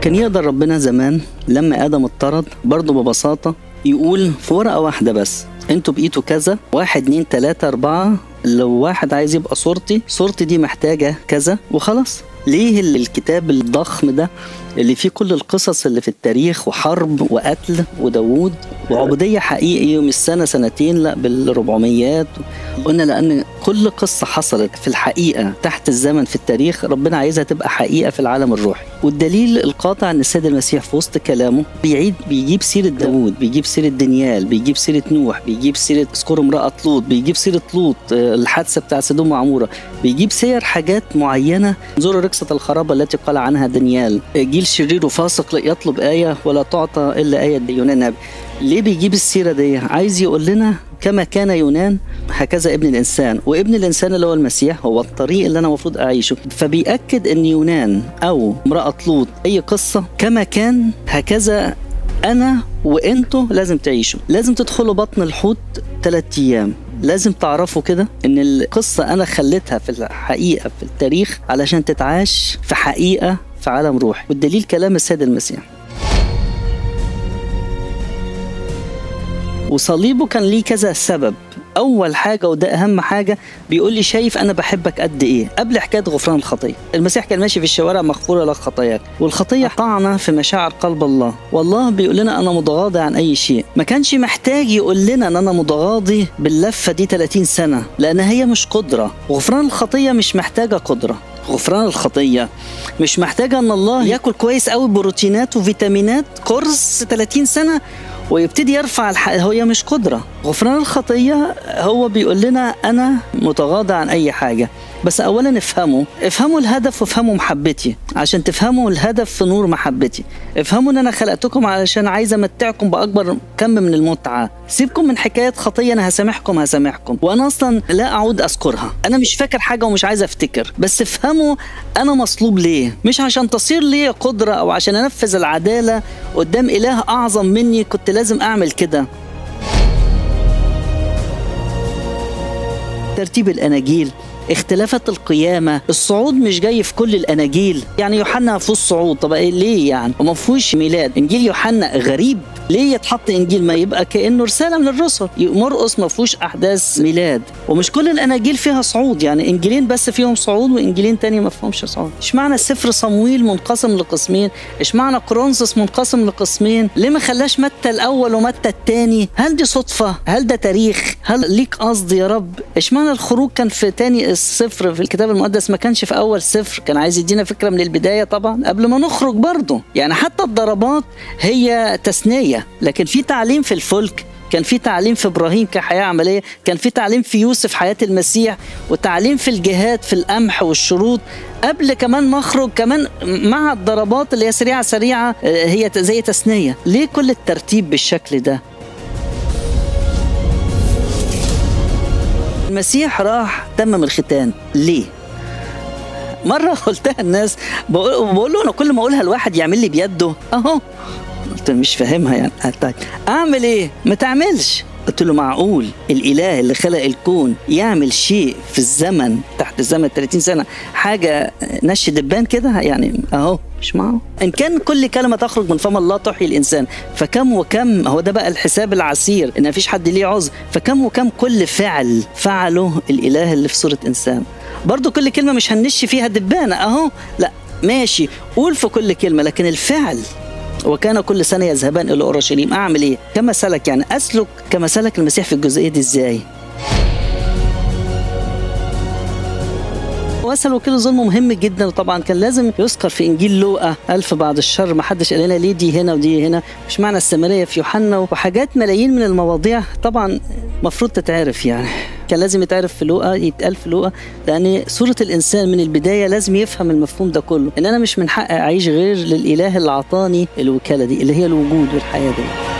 كان يقدر ربنا زمان لما ادم اتطرد برضه ببساطه يقول في ورقه واحده بس انتوا بقيتوا كذا واحد اتنين تلاته اربعه لو واحد عايز يبقى صورتي صورتي دي محتاجه كذا وخلاص ليه ال- الكتاب الضخم ده اللي فيه كل القصص اللي في التاريخ وحرب وقتل وداوود وعبودية حقيقي ومش سنة سنتين لا بالربعميات قلنا لأن كل قصة حصلت في الحقيقة تحت الزمن في التاريخ ربنا عايزها تبقى حقيقة في العالم الروحي والدليل القاطع أن السيد المسيح في وسط كلامه بيعيد بيجيب سيرة داوود بيجيب سيرة دانيال بيجيب سيرة نوح بيجيب سيرة اذكر امرأة لوط بيجيب سيرة لوط آه، الحادثة بتاع سدوم وعمورة بيجيب سير حاجات معينة انظروا ركسة الخرابة التي قال عنها دانيال آه، جيل شرير وفاسق لا يطلب آية ولا تعطى إلا آية يونان نبي ليه بيجيب السيرة دي عايز يقول لنا كما كان يونان هكذا ابن الانسان وابن الانسان اللي هو المسيح هو الطريق اللي انا المفروض اعيشه فبيأكد ان يونان او امرأة لوط اي قصة كما كان هكذا انا وانتوا لازم تعيشوا لازم تدخلوا بطن الحوت ثلاثة ايام لازم تعرفوا كده ان القصة انا خليتها في الحقيقة في التاريخ علشان تتعاش في حقيقة في عالم روحي والدليل كلام السيد المسيح وصليبه كان ليه كذا سبب اول حاجه وده اهم حاجه بيقول لي شايف انا بحبك قد ايه قبل حكايه غفران الخطيه المسيح كان ماشي في الشوارع مغفوره لك خطاياك والخطيه طعنه في مشاعر قلب الله والله بيقول لنا انا متغاضى عن اي شيء ما كانش محتاج يقول لنا ان انا متغاضي باللفه دي 30 سنه لان هي مش قدره غفران الخطيه مش محتاجه قدره غفران الخطيه مش محتاجه ان الله ياكل كويس قوي بروتينات وفيتامينات كورس 30 سنه ويبتدي يرفع الح... هي مش قدرة غفران الخطية هو بيقول لنا أنا متغاضى عن أي حاجة بس أولا افهموا افهموا الهدف وافهموا محبتي عشان تفهموا الهدف في نور محبتي افهموا ان انا خلقتكم علشان عايز امتعكم باكبر كم من المتعه سيبكم من حكايه خطيه انا هسامحكم هسامحكم وانا اصلا لا اعود اذكرها انا مش فاكر حاجه ومش عايز افتكر بس افهموا انا مصلوب ليه مش عشان تصير لي قدره او عشان انفذ العداله قدام اله اعظم مني كنت لازم اعمل كده ترتيب الاناجيل اختلافات القيامة الصعود مش جاي في كل الأناجيل يعني يوحنا في الصعود طب إيه ليه يعني وما فيهوش ميلاد إنجيل يوحنا غريب ليه يتحط انجيل ما يبقى كانه رساله من الرسل مرقس ما فيهوش احداث ميلاد ومش كل الاناجيل فيها صعود يعني انجيلين بس فيهم صعود وانجيلين تاني ما فيهمش صعود اشمعنى سفر صمويل منقسم لقسمين اشمعنى كرونسوس منقسم لقسمين ليه ما خلاش متى الاول ومتى الثاني هل دي صدفه هل ده تاريخ هل ليك قصد يا رب اشمعنى الخروج كان في تاني السفر في الكتاب المقدس ما كانش في اول سفر كان عايز يدينا فكره من البدايه طبعا قبل ما نخرج برضه يعني حتى الضربات هي تثنيه لكن في تعليم في الفلك كان في تعليم في ابراهيم كحياه عمليه كان في تعليم في يوسف حياه المسيح وتعليم في الجهاد في القمح والشروط قبل كمان مخرج كمان مع الضربات اللي هي سريعه سريعه هي زي تثنيه ليه كل الترتيب بالشكل ده المسيح راح تمم الختان ليه مره قلتها الناس بقول له انا كل ما اقولها لواحد يعمل لي بيده اهو قلت له مش فاهمها يعني طيب اعمل ايه ما تعملش قلت له معقول الاله اللي خلق الكون يعمل شيء في الزمن تحت الزمن 30 سنه حاجه نش دبان كده يعني اهو مش معه ان كان كل كلمه تخرج من فم الله تحيي الانسان فكم وكم هو ده بقى الحساب العسير ان مفيش حد ليه عذر فكم وكم كل فعل فعله الاله اللي في صوره انسان برضو كل كلمه مش هنش فيها دبانه اهو لا ماشي قول في كل كلمه لكن الفعل وكان كل سنة يذهبان إلى أورشليم أعمل إيه؟ كما سلك يعني أسلك كما سلك المسيح في الجزئية دي إزاي؟ واسال وكيل ظلم مهم جدا وطبعا كان لازم يذكر في انجيل لوقا الف بعد الشر ما حدش قال لنا ليه دي هنا ودي هنا مش معنى السامريه في يوحنا وحاجات ملايين من المواضيع طبعا المفروض تتعرف يعني كان لازم يتعرف في لوقا يتقال في لوقا لان صوره الانسان من البدايه لازم يفهم المفهوم ده كله ان انا مش من حقي اعيش غير للاله اللي عطاني الوكاله دي اللي هي الوجود والحياه دي